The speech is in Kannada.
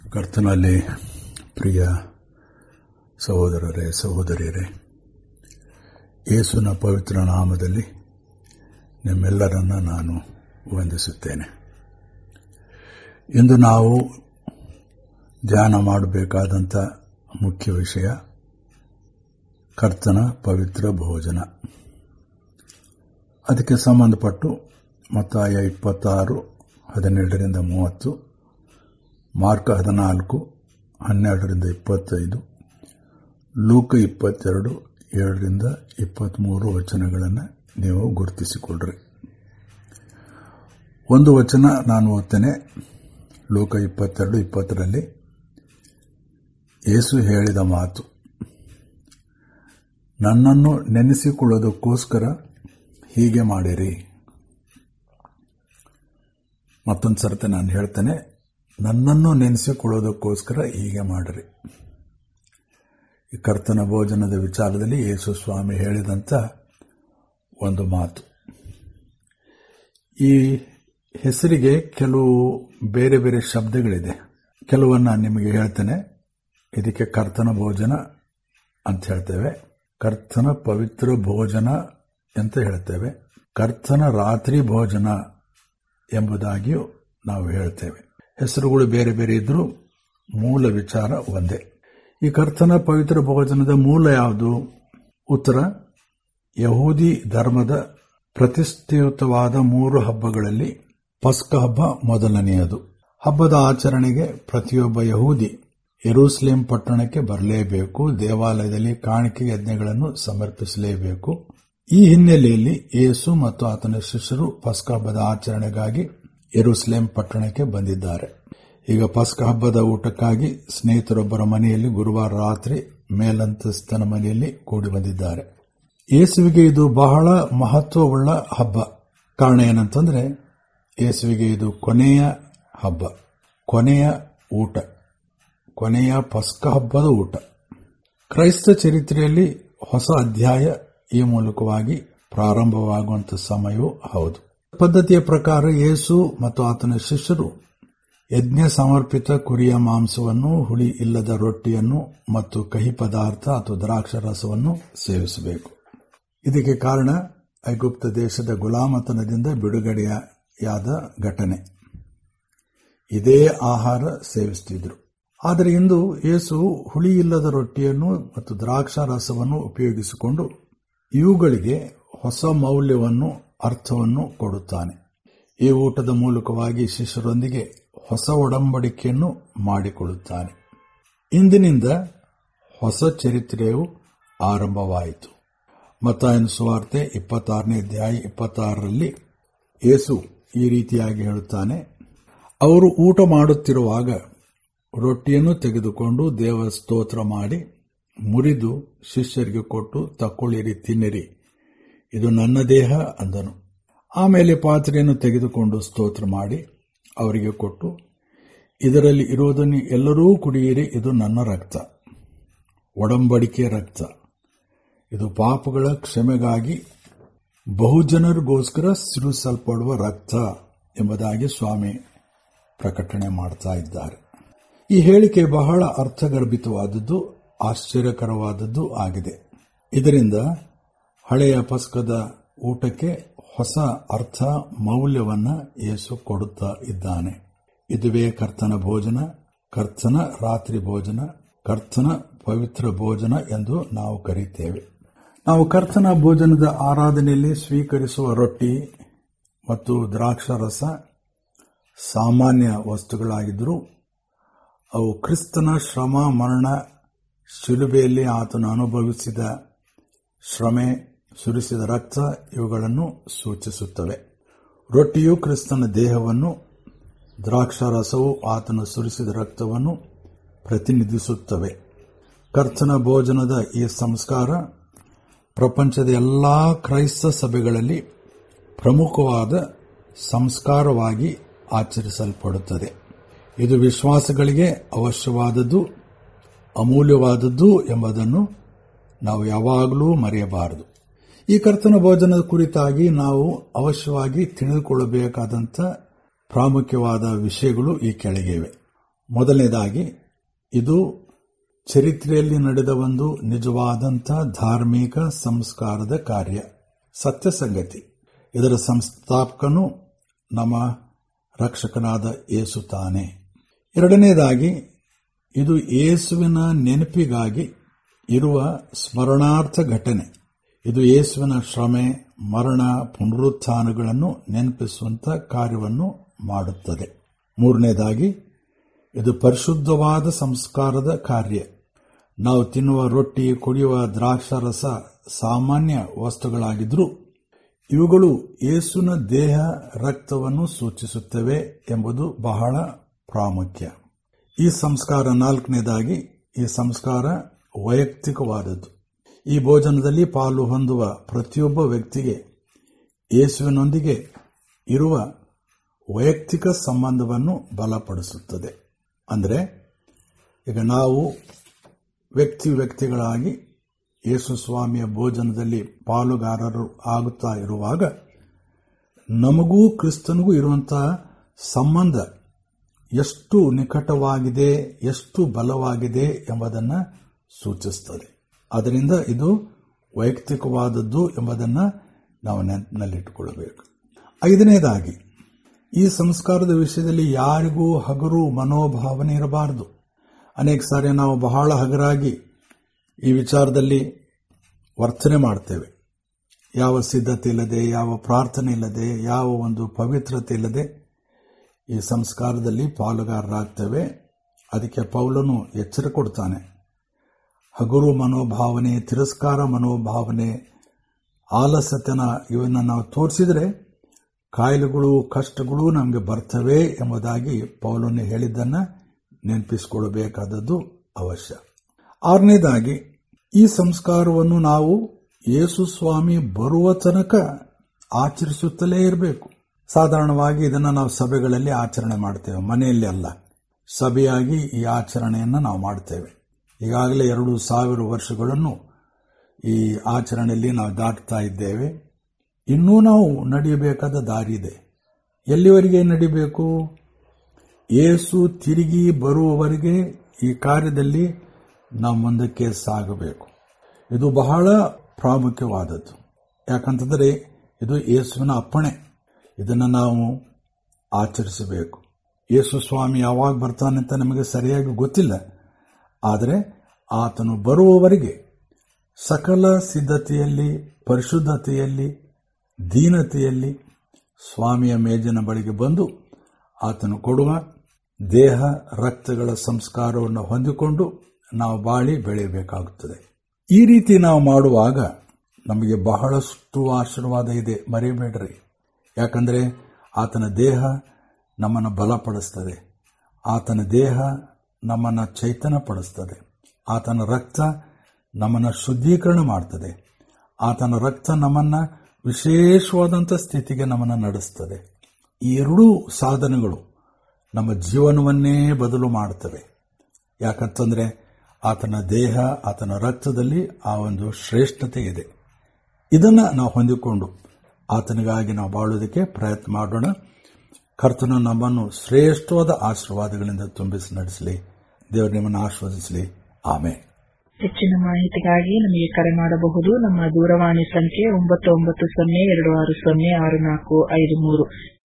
ಕರ್ತನಲ್ಲಿ ಪ್ರಿಯ ಸಹೋದರರೇ ಸಹೋದರಿಯರೇ ಯೇಸುನ ಪವಿತ್ರ ನಾಮದಲ್ಲಿ ನಿಮ್ಮೆಲ್ಲರನ್ನ ನಾನು ವಂದಿಸುತ್ತೇನೆ ಇಂದು ನಾವು ಧ್ಯಾನ ಮಾಡಬೇಕಾದಂಥ ಮುಖ್ಯ ವಿಷಯ ಕರ್ತನ ಪವಿತ್ರ ಭೋಜನ ಅದಕ್ಕೆ ಸಂಬಂಧಪಟ್ಟು ಮತ್ತಾಯ ಇಪ್ಪತ್ತಾರು ಹದಿನೇಳರಿಂದ ಮೂವತ್ತು ಮಾರ್ಕ ಹದಿನಾಲ್ಕು ಹನ್ನೆರಡರಿಂದ ಇಪ್ಪತ್ತೈದು ಲೂಕ ಇಪ್ಪತ್ತೆರಡು ಏಳರಿಂದ ಇಪ್ಪತ್ತ್ಮೂರು ವಚನಗಳನ್ನು ನೀವು ಗುರುತಿಸಿಕೊಳ್ಳ್ರಿ ಒಂದು ವಚನ ನಾನು ಓದ್ತೇನೆ ಲೋಕ ಇಪ್ಪತ್ತೆರಡು ಇಪ್ಪತ್ತರಲ್ಲಿ ಯೇಸು ಹೇಳಿದ ಮಾತು ನನ್ನನ್ನು ನೆನೆಸಿಕೊಳ್ಳೋದಕ್ಕೋಸ್ಕರ ಹೀಗೆ ಮಾಡಿರಿ ಮತ್ತೊಂದು ಸರ್ತಿ ನಾನು ಹೇಳ್ತೇನೆ ನನ್ನನ್ನು ನೆನೆಸಿಕೊಳ್ಳೋದಕ್ಕೋಸ್ಕರ ಹೀಗೆ ಮಾಡಿರಿ ಈ ಕರ್ತನ ಭೋಜನದ ವಿಚಾರದಲ್ಲಿ ಯೇಸು ಸ್ವಾಮಿ ಹೇಳಿದಂಥ ಒಂದು ಮಾತು ಈ ಹೆಸರಿಗೆ ಕೆಲವು ಬೇರೆ ಬೇರೆ ಶಬ್ದಗಳಿದೆ ಕೆಲವನ್ನ ನಿಮಗೆ ಹೇಳ್ತೇನೆ ಇದಕ್ಕೆ ಕರ್ತನ ಭೋಜನ ಅಂತ ಹೇಳ್ತೇವೆ ಕರ್ತನ ಪವಿತ್ರ ಭೋಜನ ಅಂತ ಹೇಳ್ತೇವೆ ಕರ್ತನ ರಾತ್ರಿ ಭೋಜನ ಎಂಬುದಾಗಿಯೂ ನಾವು ಹೇಳ್ತೇವೆ ಹೆಸರುಗಳು ಬೇರೆ ಬೇರೆ ಇದ್ರೂ ಮೂಲ ವಿಚಾರ ಒಂದೇ ಈ ಕರ್ತನ ಪವಿತ್ರ ಭೋಜನದ ಮೂಲ ಯಾವುದು ಉತ್ತರ ಯಹೂದಿ ಧರ್ಮದ ಪ್ರತಿಷ್ಠಿತವಾದ ಮೂರು ಹಬ್ಬಗಳಲ್ಲಿ ಪಸ್ಕ ಹಬ್ಬ ಮೊದಲನೆಯದು ಹಬ್ಬದ ಆಚರಣೆಗೆ ಪ್ರತಿಯೊಬ್ಬ ಯಹೂದಿ ಯೆರೂಸಲೇಂ ಪಟ್ಟಣಕ್ಕೆ ಬರಲೇಬೇಕು ದೇವಾಲಯದಲ್ಲಿ ಕಾಣಿಕೆ ಯಜ್ಞಗಳನ್ನು ಸಮರ್ಪಿಸಲೇಬೇಕು ಈ ಹಿನ್ನೆಲೆಯಲ್ಲಿ ಯೇಸು ಮತ್ತು ಆತನ ಶಿಷ್ಯರು ಪಸ್ಕ ಹಬ್ಬದ ಆಚರಣೆಗಾಗಿ ಯೆರೂಸಲೇಂ ಪಟ್ಟಣಕ್ಕೆ ಬಂದಿದ್ದಾರೆ ಈಗ ಪಸ್ಕ ಹಬ್ಬದ ಊಟಕ್ಕಾಗಿ ಸ್ನೇಹಿತರೊಬ್ಬರ ಮನೆಯಲ್ಲಿ ಗುರುವಾರ ರಾತ್ರಿ ಮೇಲಂತಸ್ತನ ಮನೆಯಲ್ಲಿ ಕೂಡಿ ಬಂದಿದ್ದಾರೆ ಯೇಸುವಿಗೆ ಇದು ಬಹಳ ಮಹತ್ವವುಳ್ಳ ಹಬ್ಬ ಕಾರಣ ಏನಂತಂದ್ರೆ ಯೇಸುವಿಗೆ ಇದು ಕೊನೆಯ ಹಬ್ಬ ಕೊನೆಯ ಊಟ ಕೊನೆಯ ಪಸ್ಕ ಹಬ್ಬದ ಊಟ ಕ್ರೈಸ್ತ ಚರಿತ್ರೆಯಲ್ಲಿ ಹೊಸ ಅಧ್ಯಾಯ ಈ ಮೂಲಕವಾಗಿ ಪ್ರಾರಂಭವಾಗುವಂತ ಸಮಯವೂ ಹೌದು ಪದ್ಧತಿಯ ಪ್ರಕಾರ ಯೇಸು ಮತ್ತು ಆತನ ಶಿಷ್ಯರು ಯಜ್ಞ ಸಮರ್ಪಿತ ಕುರಿಯ ಮಾಂಸವನ್ನು ಹುಳಿ ಇಲ್ಲದ ರೊಟ್ಟಿಯನ್ನು ಮತ್ತು ಕಹಿ ಪದಾರ್ಥ ಅಥವಾ ದ್ರಾಕ್ಷರಸವನ್ನು ಸೇವಿಸಬೇಕು ಇದಕ್ಕೆ ಕಾರಣ ಐಗುಪ್ತ ದೇಶದ ಗುಲಾಮತನದಿಂದ ಬಿಡುಗಡೆಯಾದ ಘಟನೆ ಇದೇ ಆಹಾರ ಸೇವಿಸುತ್ತಿದ್ರು ಆದರೆ ಇಂದು ಯೇಸು ಹುಳಿ ಇಲ್ಲದ ರೊಟ್ಟಿಯನ್ನು ಮತ್ತು ದ್ರಾಕ್ಷಾರಸವನ್ನು ಉಪಯೋಗಿಸಿಕೊಂಡು ಇವುಗಳಿಗೆ ಹೊಸ ಮೌಲ್ಯವನ್ನು ಅರ್ಥವನ್ನು ಕೊಡುತ್ತಾನೆ ಈ ಊಟದ ಮೂಲಕವಾಗಿ ಶಿಷ್ಯರೊಂದಿಗೆ ಹೊಸ ಒಡಂಬಡಿಕೆಯನ್ನು ಮಾಡಿಕೊಳ್ಳುತ್ತಾನೆ ಇಂದಿನಿಂದ ಹೊಸ ಚರಿತ್ರೆಯು ಆರಂಭವಾಯಿತು ಮತ್ತಾಯನ ಸುವಾರ್ತೆ ಇಪ್ಪತ್ತಾರನೇ ಅಧ್ಯಾಯ ಇಪ್ಪತ್ತಾರರಲ್ಲಿ ಯೇಸು ಈ ರೀತಿಯಾಗಿ ಹೇಳುತ್ತಾನೆ ಅವರು ಊಟ ಮಾಡುತ್ತಿರುವಾಗ ರೊಟ್ಟಿಯನ್ನು ತೆಗೆದುಕೊಂಡು ದೇವ ಸ್ತೋತ್ರ ಮಾಡಿ ಮುರಿದು ಶಿಷ್ಯರಿಗೆ ಕೊಟ್ಟು ತಕ್ಕೊಳ್ಳಿರಿ ತಿನ್ನಿರಿ ಇದು ನನ್ನ ದೇಹ ಅಂದನು ಆಮೇಲೆ ಪಾತ್ರೆಯನ್ನು ತೆಗೆದುಕೊಂಡು ಸ್ತೋತ್ರ ಮಾಡಿ ಅವರಿಗೆ ಕೊಟ್ಟು ಇದರಲ್ಲಿ ಇರೋದನ್ನು ಎಲ್ಲರೂ ಕುಡಿಯಿರಿ ಇದು ನನ್ನ ರಕ್ತ ಒಡಂಬಡಿಕೆ ರಕ್ತ ಇದು ಪಾಪಗಳ ಕ್ಷಮೆಗಾಗಿ ಬಹುಜನರಿಗೋಸ್ಕರ ಸಿರುಸಲ್ಪಡುವ ರಕ್ತ ಎಂಬುದಾಗಿ ಸ್ವಾಮಿ ಪ್ರಕಟಣೆ ಮಾಡ್ತಾ ಇದ್ದಾರೆ ಈ ಹೇಳಿಕೆ ಬಹಳ ಅರ್ಥಗರ್ಭಿತವಾದದ್ದು ಆಶ್ಚರ್ಯಕರವಾದದ್ದು ಆಗಿದೆ ಇದರಿಂದ ಹಳೆಯ ಪಸ್ಕದ ಊಟಕ್ಕೆ ಹೊಸ ಅರ್ಥ ಮೌಲ್ಯವನ್ನ ಯೇಸು ಕೊಡುತ್ತಾ ಇದ್ದಾನೆ ಇದುವೇ ಕರ್ತನ ಭೋಜನ ಕರ್ತನ ರಾತ್ರಿ ಭೋಜನ ಕರ್ತನ ಪವಿತ್ರ ಭೋಜನ ಎಂದು ನಾವು ಕರೆಯುತ್ತೇವೆ ನಾವು ಕರ್ತನ ಭೋಜನದ ಆರಾಧನೆಯಲ್ಲಿ ಸ್ವೀಕರಿಸುವ ರೊಟ್ಟಿ ಮತ್ತು ದ್ರಾಕ್ಷರಸ ಸಾಮಾನ್ಯ ವಸ್ತುಗಳಾಗಿದ್ದರೂ ಅವು ಕ್ರಿಸ್ತನ ಶ್ರಮ ಮರಣ ಶಿಲುಬೆಯಲ್ಲಿ ಆತನು ಅನುಭವಿಸಿದ ಶ್ರಮೆ ಸುರಿಸಿದ ರಕ್ತ ಇವುಗಳನ್ನು ಸೂಚಿಸುತ್ತವೆ ರೊಟ್ಟಿಯು ಕ್ರಿಸ್ತನ ದೇಹವನ್ನು ದ್ರಾಕ್ಷಾರಸವು ಆತನು ಸುರಿಸಿದ ರಕ್ತವನ್ನು ಪ್ರತಿನಿಧಿಸುತ್ತವೆ ಕರ್ತನ ಭೋಜನದ ಈ ಸಂಸ್ಕಾರ ಪ್ರಪಂಚದ ಎಲ್ಲಾ ಕ್ರೈಸ್ತ ಸಭೆಗಳಲ್ಲಿ ಪ್ರಮುಖವಾದ ಸಂಸ್ಕಾರವಾಗಿ ಆಚರಿಸಲ್ಪಡುತ್ತದೆ ಇದು ವಿಶ್ವಾಸಗಳಿಗೆ ಅವಶ್ಯವಾದದ್ದು ಅಮೂಲ್ಯವಾದದ್ದು ಎಂಬುದನ್ನು ನಾವು ಯಾವಾಗಲೂ ಮರೆಯಬಾರದು ಈ ಕರ್ತನ ಭೋಜನದ ಕುರಿತಾಗಿ ನಾವು ಅವಶ್ಯವಾಗಿ ತಿಳಿದುಕೊಳ್ಳಬೇಕಾದಂಥ ಪ್ರಾಮುಖ್ಯವಾದ ವಿಷಯಗಳು ಈ ಕೆಳಗಿವೆ ಮೊದಲನೇದಾಗಿ ಇದು ಚರಿತ್ರೆಯಲ್ಲಿ ನಡೆದ ಒಂದು ನಿಜವಾದಂಥ ಧಾರ್ಮಿಕ ಸಂಸ್ಕಾರದ ಕಾರ್ಯ ಸತ್ಯ ಸಂಗತಿ ಇದರ ಸಂಸ್ಥಾಪಕನು ನಮ್ಮ ರಕ್ಷಕನಾದ ಏಸು ತಾನೆ ಎರಡನೇದಾಗಿ ಇದು ಯೇಸುವಿನ ನೆನಪಿಗಾಗಿ ಇರುವ ಸ್ಮರಣಾರ್ಥ ಘಟನೆ ಇದು ಯೇಸುವಿನ ಶ್ರಮೆ ಮರಣ ಪುನರುತ್ಥಾನಗಳನ್ನು ನೆನಪಿಸುವಂತ ಕಾರ್ಯವನ್ನು ಮಾಡುತ್ತದೆ ಮೂರನೇದಾಗಿ ಇದು ಪರಿಶುದ್ಧವಾದ ಸಂಸ್ಕಾರದ ಕಾರ್ಯ ನಾವು ತಿನ್ನುವ ರೊಟ್ಟಿ ಕುಡಿಯುವ ದ್ರಾಕ್ಷಾರಸ ಸಾಮಾನ್ಯ ವಸ್ತುಗಳಾಗಿದ್ರೂ ಇವುಗಳು ಯೇಸುನ ದೇಹ ರಕ್ತವನ್ನು ಸೂಚಿಸುತ್ತವೆ ಎಂಬುದು ಬಹಳ ಪ್ರಾಮುಖ್ಯ ಈ ಸಂಸ್ಕಾರ ನಾಲ್ಕನೇದಾಗಿ ಈ ಸಂಸ್ಕಾರ ವೈಯಕ್ತಿಕವಾದದ್ದು ಈ ಭೋಜನದಲ್ಲಿ ಪಾಲು ಹೊಂದುವ ಪ್ರತಿಯೊಬ್ಬ ವ್ಯಕ್ತಿಗೆ ಯೇಸುವಿನೊಂದಿಗೆ ಇರುವ ವೈಯಕ್ತಿಕ ಸಂಬಂಧವನ್ನು ಬಲಪಡಿಸುತ್ತದೆ ಅಂದರೆ ಈಗ ನಾವು ವ್ಯಕ್ತಿ ವ್ಯಕ್ತಿಗಳಾಗಿ ಯೇಸು ಸ್ವಾಮಿಯ ಭೋಜನದಲ್ಲಿ ಪಾಲುಗಾರರು ಆಗುತ್ತಾ ಇರುವಾಗ ನಮಗೂ ಕ್ರಿಸ್ತನಿಗೂ ಇರುವಂತಹ ಸಂಬಂಧ ಎಷ್ಟು ನಿಕಟವಾಗಿದೆ ಎಷ್ಟು ಬಲವಾಗಿದೆ ಎಂಬುದನ್ನು ಸೂಚಿಸುತ್ತದೆ ಅದರಿಂದ ಇದು ವೈಯಕ್ತಿಕವಾದದ್ದು ಎಂಬುದನ್ನು ನಾವು ನೆನಪಿನಲ್ಲಿಟ್ಟುಕೊಳ್ಳಬೇಕು ಐದನೇದಾಗಿ ಈ ಸಂಸ್ಕಾರದ ವಿಷಯದಲ್ಲಿ ಯಾರಿಗೂ ಹಗರು ಮನೋಭಾವನೆ ಇರಬಾರದು ಅನೇಕ ಸಾರಿ ನಾವು ಬಹಳ ಹಗರಾಗಿ ಈ ವಿಚಾರದಲ್ಲಿ ವರ್ತನೆ ಮಾಡ್ತೇವೆ ಯಾವ ಸಿದ್ಧತೆ ಇಲ್ಲದೆ ಯಾವ ಪ್ರಾರ್ಥನೆ ಇಲ್ಲದೆ ಯಾವ ಒಂದು ಪವಿತ್ರತೆ ಇಲ್ಲದೆ ಈ ಸಂಸ್ಕಾರದಲ್ಲಿ ಪಾಲುಗಾರರಾಗ್ತೇವೆ ಅದಕ್ಕೆ ಪೌಲನು ಎಚ್ಚರ ಕೊಡ್ತಾನೆ ಹಗುರು ಮನೋಭಾವನೆ ತಿರಸ್ಕಾರ ಮನೋಭಾವನೆ ಆಲಸ್ಯತನ ಇವನ್ನ ನಾವು ತೋರಿಸಿದರೆ ಕಾಯಿಲೆಗಳು ಕಷ್ಟಗಳು ನಮಗೆ ಬರ್ತವೆ ಎಂಬುದಾಗಿ ಪೌಲನು ಹೇಳಿದ್ದನ್ನ ನೆನಪಿಸಿಕೊಳ್ಳಬೇಕಾದದ್ದು ಅವಶ್ಯ ಆರನೇದಾಗಿ ಈ ಸಂಸ್ಕಾರವನ್ನು ನಾವು ಯೇಸು ಸ್ವಾಮಿ ಬರುವ ತನಕ ಆಚರಿಸುತ್ತಲೇ ಇರಬೇಕು ಸಾಧಾರಣವಾಗಿ ಇದನ್ನು ನಾವು ಸಭೆಗಳಲ್ಲಿ ಆಚರಣೆ ಮಾಡ್ತೇವೆ ಮನೆಯಲ್ಲಿ ಅಲ್ಲ ಸಭೆಯಾಗಿ ಈ ಆಚರಣೆಯನ್ನು ನಾವು ಮಾಡ್ತೇವೆ ಈಗಾಗಲೇ ಎರಡು ಸಾವಿರ ವರ್ಷಗಳನ್ನು ಈ ಆಚರಣೆಯಲ್ಲಿ ನಾವು ದಾಟ್ತಾ ಇದ್ದೇವೆ ಇನ್ನೂ ನಾವು ನಡೆಯಬೇಕಾದ ದಾರಿ ಇದೆ ಎಲ್ಲಿವರೆಗೆ ನಡಿಬೇಕು ಏಸು ತಿರುಗಿ ಬರುವವರೆಗೆ ಈ ಕಾರ್ಯದಲ್ಲಿ ನಾವು ಮುಂದಕ್ಕೆ ಸಾಗಬೇಕು ಇದು ಬಹಳ ಪ್ರಾಮುಖ್ಯವಾದದ್ದು ಯಾಕಂತಂದರೆ ಇದು ಯೇಸುವಿನ ಅಪ್ಪಣೆ ಇದನ್ನು ನಾವು ಆಚರಿಸಬೇಕು ಯೇಸು ಸ್ವಾಮಿ ಯಾವಾಗ ಬರ್ತಾನೆ ಅಂತ ನಮಗೆ ಸರಿಯಾಗಿ ಗೊತ್ತಿಲ್ಲ ಆದರೆ ಆತನು ಬರುವವರೆಗೆ ಸಕಲ ಸಿದ್ಧತೆಯಲ್ಲಿ ಪರಿಶುದ್ಧತೆಯಲ್ಲಿ ದೀನತೆಯಲ್ಲಿ ಸ್ವಾಮಿಯ ಮೇಜಿನ ಬಳಿಗೆ ಬಂದು ಆತನು ಕೊಡುವ ದೇಹ ರಕ್ತಗಳ ಸಂಸ್ಕಾರವನ್ನು ಹೊಂದಿಕೊಂಡು ನಾವು ಬಾಳಿ ಬೆಳೆಯಬೇಕಾಗುತ್ತದೆ ಈ ರೀತಿ ನಾವು ಮಾಡುವಾಗ ನಮಗೆ ಬಹಳಷ್ಟು ಆಶೀರ್ವಾದ ಇದೆ ಮರಿಬೇಡ್ರಿ ಯಾಕಂದರೆ ಆತನ ದೇಹ ನಮ್ಮನ್ನು ಬಲಪಡಿಸ್ತದೆ ಆತನ ದೇಹ ನಮ್ಮನ್ನು ಚೈತನ್ಯಪಡಿಸ್ತದೆ ಆತನ ರಕ್ತ ನಮ್ಮನ್ನು ಶುದ್ಧೀಕರಣ ಮಾಡ್ತದೆ ಆತನ ರಕ್ತ ನಮ್ಮನ್ನು ವಿಶೇಷವಾದಂಥ ಸ್ಥಿತಿಗೆ ನಮ್ಮನ್ನು ನಡೆಸ್ತದೆ ಈ ಎರಡೂ ಸಾಧನಗಳು ನಮ್ಮ ಜೀವನವನ್ನೇ ಬದಲು ಮಾಡುತ್ತವೆ ಯಾಕಂತಂದ್ರೆ ಆತನ ದೇಹ ಆತನ ರಕ್ತದಲ್ಲಿ ಆ ಒಂದು ಶ್ರೇಷ್ಠತೆ ಇದೆ ಇದನ್ನು ನಾವು ಹೊಂದಿಕೊಂಡು ಆತನಿಗಾಗಿ ನಾವು ಬಾಳೋದಕ್ಕೆ ಪ್ರಯತ್ನ ಮಾಡೋಣ ಕರ್ತನು ನಮ್ಮನ್ನು ಶ್ರೇಷ್ಠವಾದ ಆಶೀರ್ವಾದಗಳಿಂದ ತುಂಬಿಸಿ ನಡೆಸಲಿ ದೇವರು ನಿಮ್ಮನ್ನು ಆಶೀರ್ವದಿಸಲಿ ಆಮೇಲೆ ಹೆಚ್ಚಿನ ಮಾಹಿತಿಗಾಗಿ ನಮಗೆ ಕರೆ ಮಾಡಬಹುದು ನಮ್ಮ ದೂರವಾಣಿ ಸಂಖ್ಯೆ ಒಂಬತ್ತು ಒಂಬತ್ತು ಸೊನ್ನೆ ಎರಡು ಆರು ಸೊನ್ನೆ ಆರು ನಾಲ್ಕು ಐದು ಮೂರು